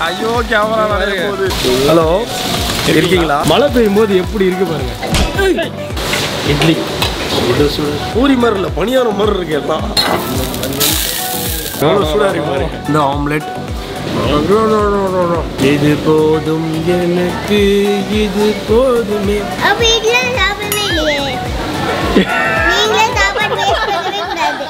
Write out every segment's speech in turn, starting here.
ஐயோ கேமரா நிறைய போகுது ஹலோ இருக்கீங்களா மழை பெய்யும் போது எப்படி இருக்கு பாருங்க இட்லி சுட சுட பூரி மாதிரி இல்லை பனியாரம் மாதிரி இருக்கு எல்லாம் எவ்வளோ சூடாக இருக்கு பாருங்க இந்த ஆம்லெட் இது போதும் எனக்கு இது போதுமே அப்ப இதெல்லாம் சாப்பிடவே இல்லையே நீங்களே சாப்பாடு வேஸ்ட் பண்ணவே கூடாது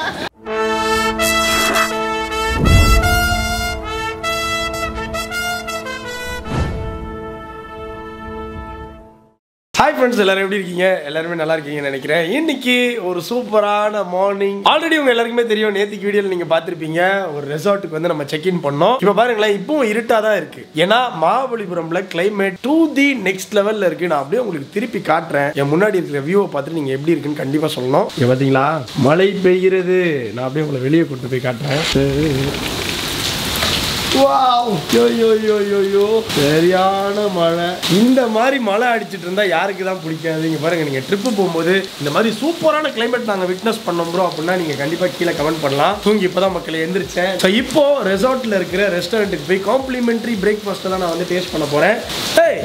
ஹாய் ஃப்ரெண்ட்ஸ் எல்லாரும் எப்படி இருக்கீங்க எல்லாருமே நல்லா இருக்கீங்கன்னு நினைக்கிறேன் இன்னைக்கு ஒரு சூப்பரான மார்னிங் ஆல்ரெடி உங்க எல்லாருக்குமே தெரியும் நேத்திக்கு வீடியோவில் நீங்க பார்த்திருப்பீங்க ஒரு ரெசார்ட்டுக்கு வந்து நம்ம செக் இன் பண்ணோம் இப்போ பாருங்களேன் இப்பவும் இருட்டா தான் இருக்கு ஏன்னா மகாபலிபுரம்ல கிளைமேட் டூ தி நெக்ஸ்ட் லெவல்ல இருக்கு நான் அப்படியே உங்களுக்கு திருப்பி காட்டுறேன் என் முன்னாடி இருக்கிற வியூவை பார்த்துட்டு நீங்க எப்படி இருக்குன்னு கண்டிப்பா சொல்லணும் இங்க பாத்தீங்களா மழை பெய்கிறது நான் அப்படியே உங்களை வெளியே கூட்டு போய் காட்டுறேன் வாவ் யோ யோ யோ யோ யோ சரியான மழை இந்த மாதிரி மழை அடிச்சிட்டு இருந்தா யாருக்கு தான் பிடிக்காது இங்க பாருங்க நீங்க ட்ரிப்பு போகும்போது இந்த மாதிரி சூப்பரான கிளைமேட் நாங்க விட்னஸ் பண்ணோம் ப்ரோ அப்படின்னா நீங்க கண்டிப்பா கீழே கமெண்ட் பண்ணலாம் தூங்கி இப்பதான் மக்களை எந்திரிச்சேன் ஸோ இப்போ ரெசார்ட்ல இருக்கிற ரெஸ்டாரண்ட்டுக்கு போய் காம்ப்ளிமெண்ட்ரி பிரேக்ஃபாஸ்ட் தான் நான் வந்து டேஸ்ட் பண்ண போறேன் ஏய்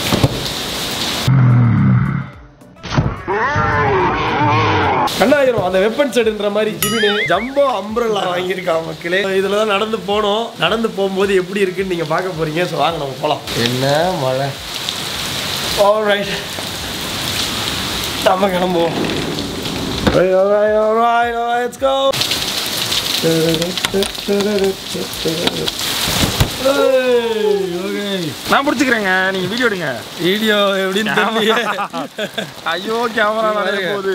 கண்ணாயிரம் அந்த வெப்பன் செடுன்ற மாதிரி ஜிமினு ஜம்போ அம்ப்ரல்லா வாங்கியிருக்கான் மக்களே இதுல தான் நடந்து போனோம் நடந்து போகும்போது எப்படி இருக்குன்னு நீங்க பார்க்க போறீங்க ஸோ வாங்க நம்ம போலாம் என்ன மழை ஆல்ரைட் நம்ம கிளம்புவோம் Alright, alright, alright, alright, let's go. Hey, okay. நான் பிடிச்சிக்கிறேங்க நீங்க வீடியோ எடுங்க வீடியோ எப்படின்னு தெரியல ஐயோ கேமரா நிறைய போகுது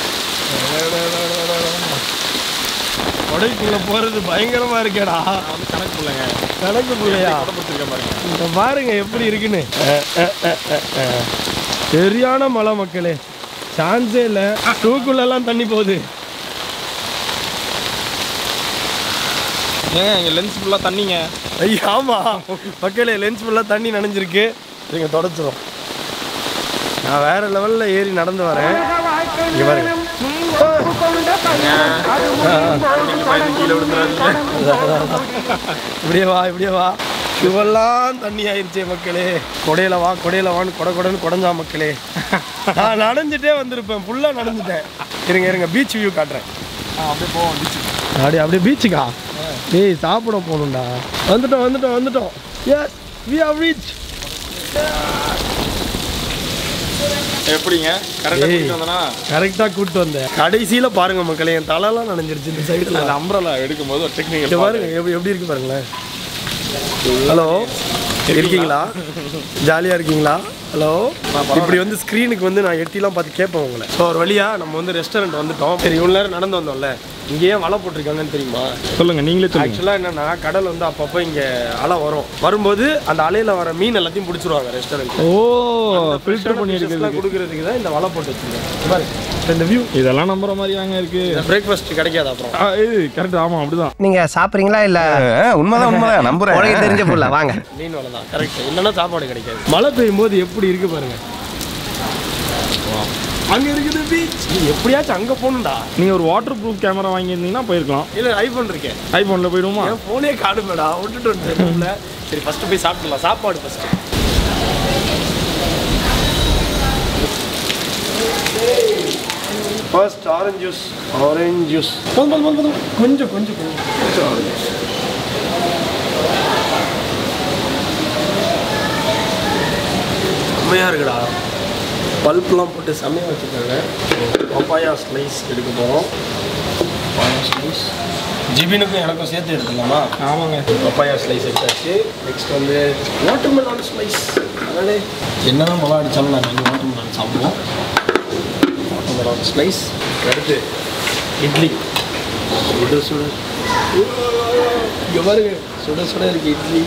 கொடைக்குள்ள போறது பயங்கரமா இருக்கேடா நான் வந்து கணக்கு பிள்ளைங்க கணக்கு பிள்ளையா பிடிச்சிருக்கேன் பாருங்க இந்த பாருங்க எப்படி இருக்குன்னு சரியான மழை மக்களே சான்ஸே இல்லை டூக்குள்ளெல்லாம் தண்ணி போகுது ஏங்க எங்க லென்ஸ் ஃபுல்லா தண்ணிங்க ஐயா ஆமா மக்களே லென்ஸ் ஃபுல்லாக தண்ணி நனைஞ்சிருக்கு நீங்க தொடச்சிரும் நான் வேற லெவல்ல ஏறி நடந்து வரேன் இங்க பாருங்க நீங்க பயந்து கீழே விழுந்துடாதீங்க இப்படியே வா இப்படியே வா இவெல்லாம் தண்ணி ஆயிடுச்சே மக்களே கொடையில வா கொடையில வான்னு கொடை கொடைன்னு கொடைஞ்சா மக்களே நான் நனைஞ்சிட்டே வந்திருப்பேன் ஃபுல்லாக நனைஞ்சிட்டேன் இருங்க இருங்க பீச் வியூ காட்டுறேன் ஆ, அப்படியே போவோம் beach. அப்படியே அப்படியே பீச்சுக்கா ஏய் சாப்பிட போகணும்டா வந்துட்டோம் வந்துட்டோம் வந்துட்டோம் எஸ் வி ஹவ் ரீச் எப்படிங்க கரெக்டாக ஏய். கூட்டிட்டு வந்தனா கரெக்டாக கூப்பிட்டு வந்தேன் கடைசியில் பாருங்க மக்களே என் தலைலாம் நனைஞ்சிருச்சு இந்த சைடில் அந்த அம்பரலா எடுக்கும் போது ஒரு இங்க டெக்னிக்கல் பாருங்க எப்படி எப்படி இருக்கு பாருங்களேன் ஹலோ இருக்கீங்களா ஜாலியாக இருக்கீங்களா ஹலோ இப்படி வந்து ஸ்க்ரீனுக்கு வந்து நான் எட்டிலாம் பார்த்து கேட்பேன் உங்களை ஸோ ஒரு வழியா நம்ம வந்து ரெஸ்டாரண்ட் வந்துட்டோம் சரி இவ்வளோ நேரம் நடந்து வந்தோம்ல இங்கேயே வலை போட்டிருக்காங்கன்னு தெரியுமா சொல்லுங்க நீங்களே சொல்லுங்க ஆக்சுவலாக என்னன்னா கடல் வந்து அப்பப்போ இங்கே அலை வரும் வரும்போது அந்த அலையில் வர மீன் எல்லாத்தையும் பிடிச்சிருவாங்க ரெஸ்டாரண்ட் ஓ ஃபில்டர் பண்ணி எடுக்கிறது கொடுக்கறதுக்கு தான் இந்த வலை போட்டு வச்சிருக்கேன் பாருங்க இப்ப இந்த வியூ இதெல்லாம் நம்புற மாதிரி வாங்க இருக்கு இந்த பிரேக்ஃபாஸ்ட் கிடைக்காது அப்புறம் ஆ, இது கரெக்ட் ஆமா அப்படிதான் நீங்க சாப்பிடுறீங்களா இல்ல உண்மைதான் உண்மைதான் நம்புறேன் உனக்கு தெரிஞ்ச புள்ள வாங்க மீன் வலை தான் கரெக்ட் இல்லைன்னா சாப்பாடு கிடைக்காது மழை பெய்யும் போது எப்படி இருக்கு பாருங்க அங்க இருக்குது பீச் எப்படியாச்சும் அங்க போகணும்டா நீங்க ஒரு வாட்டர் ப்ரூஃப் கேமரா வாங்கியிருந்தீங்கன்னா போயிருக்கலாம் இல்ல ஐபோன் இருக்கேன் ஐபோன்ல போயிடுவோமா என் போனே காணுமேடா விட்டுட்டு வந்துட்டேன் room ல. சரி ஃபர்ஸ்ட் போய் சாப்பிடலாம் சாப்பாடு first first orange juice orange juice போதும் போதும் போதும் போதும் கொஞ்சம் கொஞ்சம் கொஞ்சம் கொஞ்சம் ஆரஞ்சு ஜூஸ் செம்மையாக இருக்குடா பல்ப்லாம் போட்டு செம்மையாக வச்சுருக்காங்க பப்பாயா ஸ்லைஸ் எடுக்க போகிறோம் பப்பாயா ஸ்லைஸ் ஜிபினுக்கும் எனக்கும் சேர்த்து எடுத்துடலாமா ஆமாங்க பப்பாயா ஸ்லைஸ் எடுத்தாச்சு நெக்ஸ்ட் வந்து வாட்டர் மெலான் ஸ்லைஸ் அதனாலே என்னதான் மழை அடித்தாலும் நாங்கள் வந்து வாட்டர் மெலான் சாப்பிடுவோம் வாட்டர் மெலான் ஸ்லைஸ் அடுத்து இட்லி சுட சுட இங்கே பாருங்க சுட சுட இருக்கு இட்லி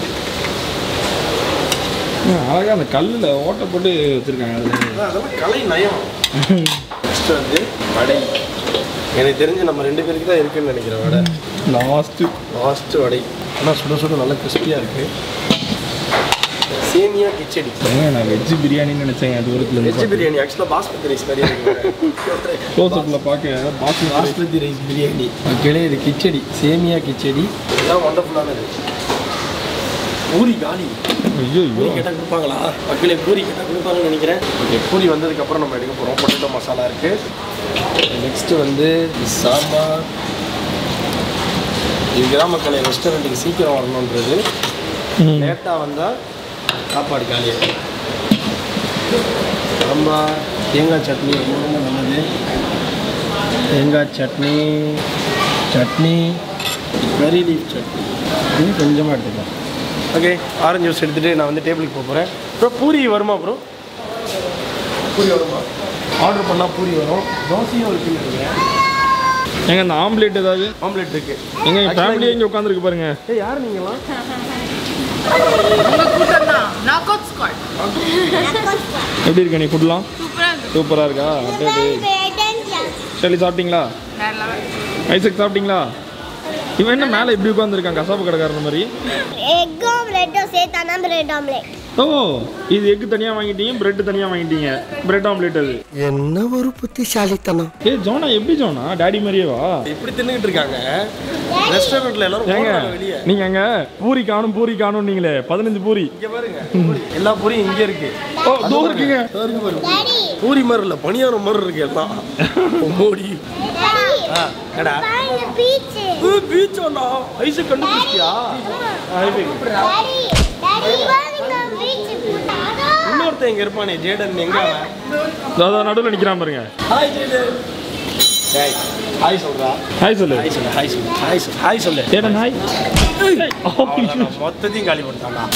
அழகா அந்த கல்லுல ஓட்டை போட்டு வச்சிருக்காங்க அதுல அதான் அதெல்லாம் கலை நயம் நெக்ஸ்ட் வந்து வடை எனக்கு தெரிஞ்சு நம்ம ரெண்டு பேருக்கு தான் இருக்குன்னு நினைக்கிறேன் வடை லாஸ்ட்டு லாஸ்ட் வடை ஆனால் சுட சுட நல்லா கிறிஸ்பியாக இருக்கு சேமியா கிச்சடி நான் வெஜ் பிரியாணின்னு நினைச்சேன் தூரத்துல வெஜ் பிரியாணி ஆக்சுவலாக பாஸ்மதி ரைஸ் மாதிரி இருக்கு க்ளோஸ் அப்ல பார்க்க பாசி பாஸ்மதி ரைஸ் பிரியாணி மக்களே இது கிச்சடி சேமியா கிச்சடி இதெல்லாம் ஒண்டர்ஃபுல்லானது பூரி காலி ஐயோ பூரி கேட்டால் கொடுப்பாங்களா மக்களே பூரி கேட்டால் கொடுப்பாங்கன்னு நினைக்கிறேன் ஓகே பூரி வந்ததுக்கப்புறம் நம்ம எடுக்க போகிறோம் பொட்டேட்டோ மசாலா இருக்குது நெக்ஸ்ட்டு வந்து சாம்பார் இதுக்கு தான் மக்களே ரெஸ்டாரண்ட்டுக்கு சீக்கிரம் வரணுன்றது லேட்டாக வந்தால் சாப்பாடு காலியாகும் சாம்பார் தேங்காய் சட்னி ரொம்ப ரொம்ப நல்லது தேங்காய் சட்னி சட்னி கறி லீஃப் சட்னி இது கொஞ்சமாக எடுத்துக்கலாம் ஓகே ஆரஞ்சு ஜூஸ் எடுத்துகிட்டு நான் வந்து டேபிளுக்கு போக போகிறேன் ப்ரோ பூரி வருமா ப்ரோ பூரி வருமா ஆர்டர் பண்ணால் பூரி வரும் தோசையும் இருக்குன்னு நினைக்கிறேன் எங்க இந்த ஆம்லேட் ஏதாவது ஆம்லெட் இருக்கு எங்க எங்க ஃபேமிலியே இங்க உட்காந்துருக்கு பாருங்க ஏய் யார் நீங்களாம் உங்க கூட்டம் தான் நாக் அவுட் ஸ்குவாட் எப்படி இருக்க நீ ஃபுட்லாம் சூப்பரா இருக்கு சூப்பரா இருக்கா அட்டே சரி சாப்பிட்டீங்களா வேற லெவல் ஐசக் சாப்பிட்டீங்களா இவன் என்ன மேலே இப்படி உட்காந்துருக்கான் கசாப்பு கடைக்காரன் மாதிரி எக்கும் பிரெட்டும் சேர்த்தானா பிரெட் ஆம்லேட் ஓ இது எக்கு தனியாக வாங்கிட்டீங்க பிரெட் தனியாக வாங்கிட்டீங்க பிரெட் ஆம்லேட் அது என்ன ஒரு புத்திசாலித்தனம் ஏ ஜோனா எப்படி ஜோனா டாடி மாதிரியே வா இப்படி தின்னுக்கிட்டு இருக்காங்க ரெஸ்டாரண்ட்ல எல்லாரும் ஏங்க போடுறாங்க வெளியே நீங்க அங்க பூரி காணும் பூரி காணும் நீங்களே பதினஞ்சு பூரி இங்க பாருங்க எல்லா பூரியும் இங்க இருக்கு ஓ தூ இருக்குங்க பாருங்க பாருங்க டாடி பூரி மாதிரி இல்ல பணியாரம் மாதிரி இருக்கு எல்லாம் மோடி டாடி ஆ என்னடா பாருங்க பீச் பீச் ஒண்ணா ஐஸ் கண்டுபிடிச்சியா டாடி டாடி பாருங்க பீச் இன்னொருத்தன் இங்க இருப்பானே ஜேடன் எங்க அவன் அதான் நடுவில் நிற்கிறான் பாருங்க ஹாய் ஜேடன் ஹாய் ஹாய் சொல்றா ஹாய் சொல்லு ஹாய் சொல்லு ஹாய் சொல்லு ஹாய் சொல்லு ஹாய் சொல்லு ஏடன் ஹாய் அவ்வளவுதான், மொத்தத்தையும் காலி பண்ணிட்டாங்க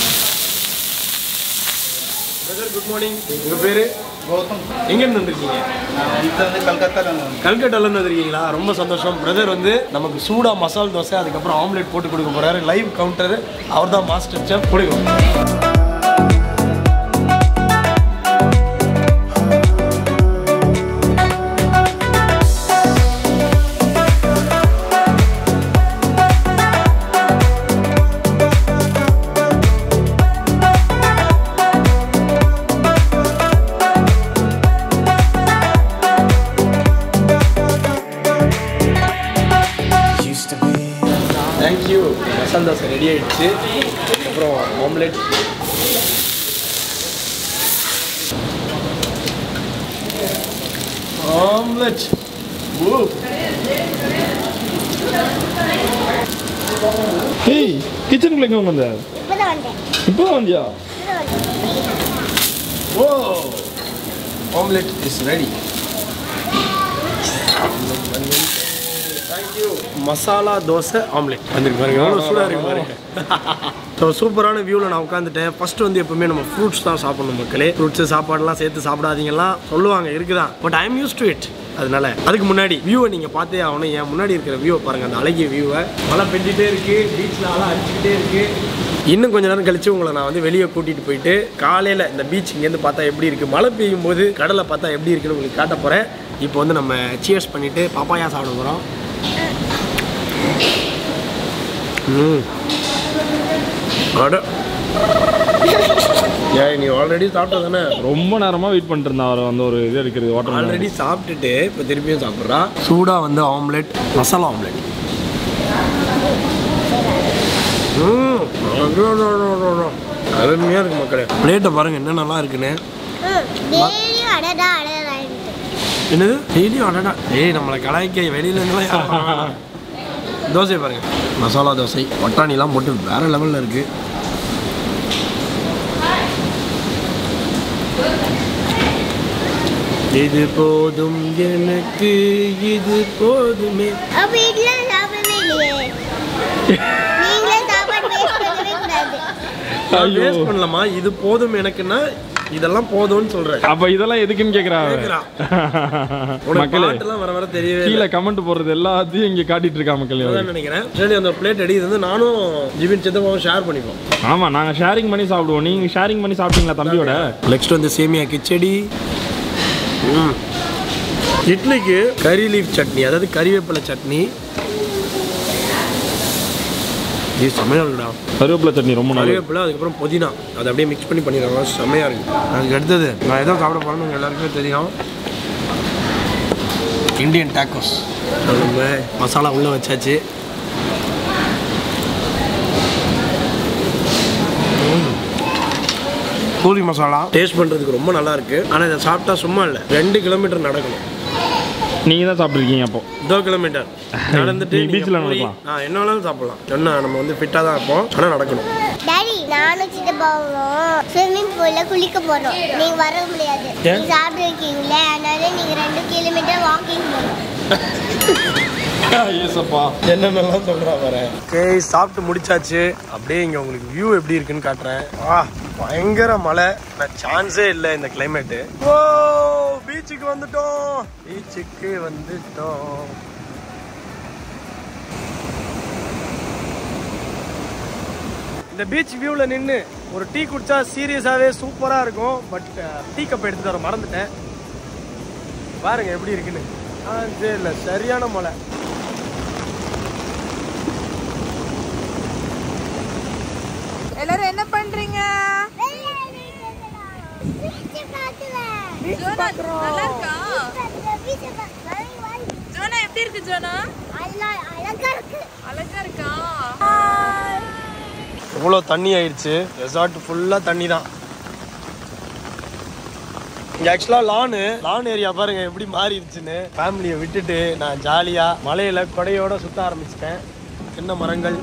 பிரதர் குட் மார்னிங் உங்க பேரு கௌதம் எங்க இருந்து வந்திருக்கீங்க கல்கட்டால இருந்து வந்திருக்கீங்களா ரொம்ப சந்தோஷம் பிரதர் வந்து நமக்கு சூடா மசால் தோசை அதுக்கப்புறம் ஆம்லெட் போட்டு கொடுக்க போறாரு லைவ் கவுண்டர் அவர் தான் மாஸ்டர் செஃப் கொடுக்கும் தேங்க்யூ மசால் தோசை ரெடி ஆயிடுச்சு அப்புறம் ஆம்லெட் ஆம்லெட் ஓ ஏய் கிச்சனுக்குள்ள எங்க வந்த இப்பதான் வந்தேன் இப்போ வந்தியா oh omelette is ready thank you masala dosa omelette வந்துருக்கு பாருங்க எவ்வளோ சூடாக இருக்கு பாருங்க ஸோ சூப்பரான வியூவில் நான் உட்காந்துட்டேன் ஃபர்ஸ்ட் வந்து எப்பவுமே நம்ம ஃப்ரூட்ஸ் தான் சாப்பிடணும் மக்களே ஃப்ரூட்ஸு சாப்பாடுலாம் சேர்த்து சாப்பிடாதீங்கலாம் சொல்லுவாங்க இருக்குதான் but I am used to it அதனால அதுக்கு முன்னாடி வியூவை நீங்கள் பார்த்தே ஆகணும் என் முன்னாடி இருக்கிற வியூவை பாருங்கள் அந்த அழகிய வியூவை மழை பெஞ்சிட்டே இருக்கு பீச்சில் அலை அடிச்சுக்கிட்டே இருக்கு இன்னும் கொஞ்ச நேரம் கழிச்சு உங்களை நான் வந்து வெளியே கூட்டிட்டு போயிட்டு காலையில் இந்த பீச் இங்கேருந்து பார்த்தா எப்படி இருக்கு மழை பெய்யும் போது கடலை பார்த்தா எப்படி இருக்குன்னு உங்களுக்கு காட்ட போகிறேன் இப்போ வந்து நம்ம சியர்ஸ் பண்ணிட்டு பாப்பாயா சாப்பிட போகிறோம் ம் அட ஏய் நீ ஆல்ரெடி சாப்பிட்ட தானே ரொம்ப நேரமா வெயிட் பண்ணிட்டு இருந்தான் அவர் வந்து ஒரு இது எடுக்கிறது வாட்டர் ஆல்ரெடி சாப்பிட்டுட்டு இப்போ திருப்பியும் சாப்பிட்றா சூடாக வந்து ஆம்லெட் மசாலா ஆம்லெட் ம் அருமையாக இருக்கு மக்களே பிளேட்டை பாருங்க என்ன நல்லா இருக்குன்னு டெய்லியும் அடடா அடடா என்னது டெய்லியும் அடடா ஏய் நம்மளை கலாய்க்க வெளியில இருந்தெல்லாம் யாரும் வர வேணாம். தோசை பாருங்க மசாலா தோசை பட்டாணிலாம் போட்டு வேற லெவலில் இருக்கு இது போதும் எனக்கு இது போதுமே அப்ப இதெல்லாம் சாப்பிடவே இல்லையே நீங்களே சாப்பாடு வேஸ்ட் பண்ணவே கூடாது ஐயோ. வேஸ்ட் பண்ணலாமா இது போதும் எனக்குன்னா இதெல்லாம் போதும்னு சொல்றேன் அப்ப இதெல்லாம் எதுக்குன்னு கேக்குறா அவ. கேக்குறா. உனக்கு மக்களே பாட்டெல்லாம் வர வர தெரியவே இல்லை. கீழே கமெண்ட் போடுறது எல்லாத்தையும் இங்க காட்டிட்டு இருக்கா மக்களே அவரு. அதான் நினைக்கிறேன் சரி அந்த பிளேட் அடி இது வந்து நானும் ஜிபின் சித்தப்பாவும் ஷேர் பண்ணிப்போம் ஆமா நாங்க ஷேரிங் பண்ணி சாப்பிடுவோம் நீங்க ஷேரிங் பண்ணி சாப்பிட்டீங்களா தம்பியோட நெக்ஸ்ட் வந்து சேமியா கிச்சடி ம். இட்லிக்கு கறி லீஃப் சட்னி அதாவது கறிவேப்பிலை சட்னி இது செம்மையா இருக்குடா கருவேப்பிலை சட்னி ரொம்ப நல்லது கறிவேப்பிலை அதுக்கப்புறம் புதினா அதை அப்படியே மிக்ஸ் பண்ணி பண்ணிடுறாங்க செம்மையா இருக்கு அதுக்கு அடுத்தது நான் எதோ சாப்பிட போறேன்னு உங்க எல்லாருக்குமே தெரியும் இந்தியன் டாக்கோஸ் நம்ம மசாலா உள்ளே வச்சாச்சு பூரி மசாலா டேஸ்ட் பண்ணுறதுக்கு ரொம்ப நல்லா இருக்கு ஆனால் இதை சாப்பிட்டா சும்மா இல்லை ரெண்டு கிலோமீட்டர் நடக்கணும் நீங்கள் தான் சாப்பிட்ருக்கீங்க அப்போ இதோ கிலோமீட்டர் நடந்துட்டு நீங்க beach ல நீங்க போய்- நடக்கலாம். ஆ என்ன வேணாலும் சாப்பிடலாம் என்ன நம்ம வந்து ஃபிட்டாக தான் இருப்போம் ஆனால் நடக்கணும் டாடி நானும் சித்தப்பாவும் ஸ்விம்மிங் பூல்ல குளிக்க போறோம் நீங்க வர முடியாது ஏன்? நீங்க சாப்பிட்டு இருக்கீங்களே அதனால நீங்க ரெண்டு கிலோமீட்டர் வாக்கிங் போகணும் ஏசப்பா என்னென்னலாம் சொல்கிறா வரேன் ஓகே சாப்பிட்டு முடிச்சாச்சு அப்படியே இங்கே உங்களுக்கு வியூ எப்படி இருக்குன்னு காட்டுறேன் ஆ பயங்கர மழை நான் சான்ஸே இல்லை இந்த கிளைமேட்டு ஓ பீச்சுக்கு வந்துட்டோம் பீச்சுக்கு வந்துட்டோம் இந்த பீச் வியூவில் நின்று ஒரு டீ குடிச்சா சீரியஸாகவே சூப்பராக இருக்கும் பட் டீ கப் எடுத்துட்டு வர மறந்துட்டேன் பாருங்க எப்படி இருக்குன்னு ஆ சரி இல்லை சரியான மழை எல்லாரும் என்ன பண்றீங்க ஜோனா நல்லா இருக்கா ஜோனா எப்படி இருக்கு ஜோனா அழகா இருக்கு அழகா இருக்கா எவ்வளோ தண்ணி ஆயிடுச்சு ரெசார்ட் ஃபுல்லாக தண்ணி தான் இங்கே ஆக்சுவலாக லானு லான் ஏரியா பாருங்க எப்படி மாறிடுச்சுன்னு ஃபேமிலியை விட்டுட்டு நான் ஜாலியாக மலையில கொடையோட சுத்த ஆரம்பிச்சிட்டேன் சின்ன மரங்கள்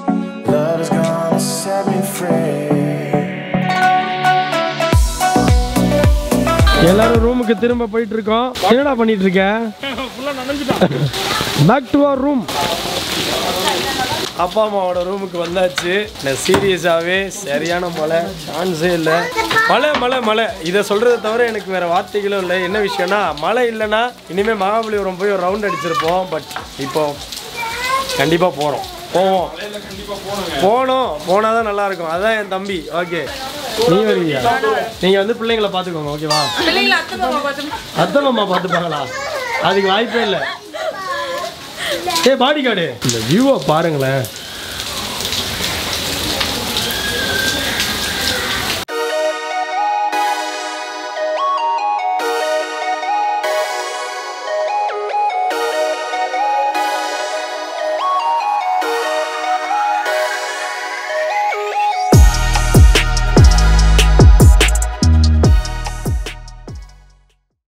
எல்லாரும் ரூமுக்கு திரும்ப போயிட்டு இருக்கோம் என்னடா பண்ணிட்டு இருக்க பேக் டு அவர் ரூம் அப்பா அம்மாவோட ரூமுக்கு வந்தாச்சு இல்லை சீரியஸாகவே சரியான மழை சான்ஸே இல்லை மழை மழை மழை இதை சொல்கிறத தவிர எனக்கு வேறு வார்த்தைகளும் இல்லை என்ன விஷயம்னா மழை இல்லைன்னா இனிமேல் மகாபலிபுரம் போய் ஒரு ரவுண்ட் அடிச்சிருப்போம் பட் இப்போ கண்டிப்பாக போகிறோம் போவோம் போனோம் போனால் தான் நல்லா இருக்கும் அதான் என் தம்பி ஓகே நீ வருவீங்க நீங்கள் வந்து பிள்ளைங்களை பார்த்துக்கோங்க ஓகேவா பிள்ளைங்கள அத்தை மாமா பார்த்து அத்தை மாமா பார்த்துப்பாங்களா அதுக்கு வாய்ப்பே இல்லை ஏ பாடி கார்டு இந்த வியூவை பாருங்களேன்